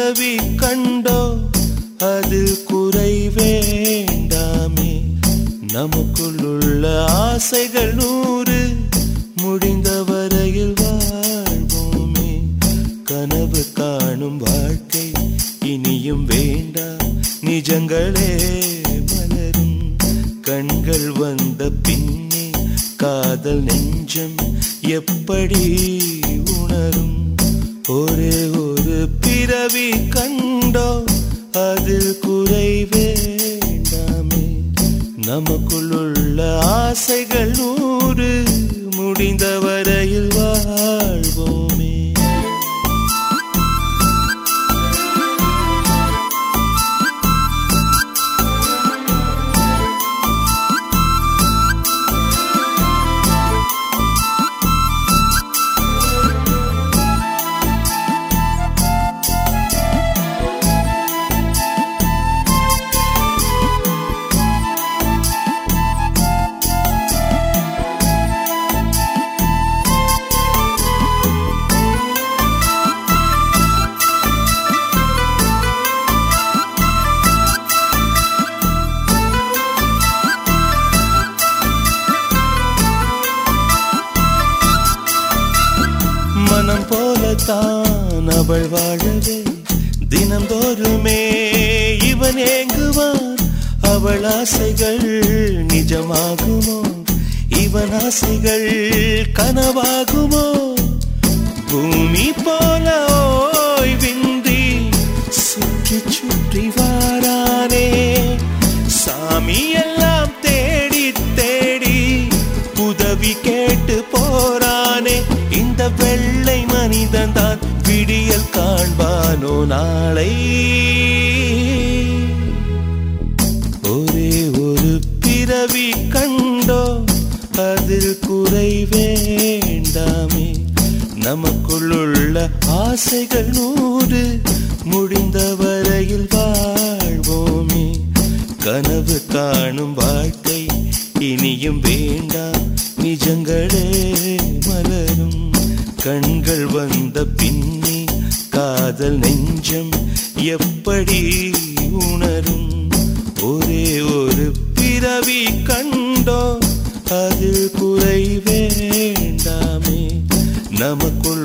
பிறவி கண்டோ அதில் குறை வேண்டாமே நமக்குள்ளுள்ள ஆசைகள் நூறு முடிந்த வரையில் வாழ்வோமே கனவு காணும் வாழ்க்கை இனியும் வேண்டாம் நிஜங்களே மலரும் கண்கள் வந்த பின்னே காதல் நெஞ்சம் எப்படி உணரும் ஒரே ஒரு பிறவி கண்டோ அதில் குறை வேண்டாமே நமக்குள்ளுள்ள ஆசைகள் நூறு முடிந்த வரையில் வாழ்வோமே மனம் போலத்தான் அவள் வாழவே தினந்தோறுமே இவன் ஏங்குவான் அவள் ஆசைகள் நிஜமாகுமோ இவன் ஆசைகள் கனவாகுமோ பூமி போல ஓய்வின்றி சுற்றி சுற்றி வாரானே சாமி எல்லாம் தேடி தேடி உதவி கேட்டு போறானே இந்த வெள்ளை மனிதன் தான் விடியல் காண்பானோ நாளை ஒரே ஒரு பிறவி கண்டோ அதில் குறை வேண்டாமே நமக்குள்ளுள்ள ஆசைகள் நூறு முடிந்த வரையில் வாழ்வோமே கனவு காணும் வாழ்க்கை இனியும் வேண்டாம் நிஜங்களே மலரும் கண்கள் வந்த பின்னே காதல் நெஞ்சம் எப்படி உணரும் ஒரே ஒரு பிறவி கண்டோ அதில் குறை வேண்டாமே நமக்குள்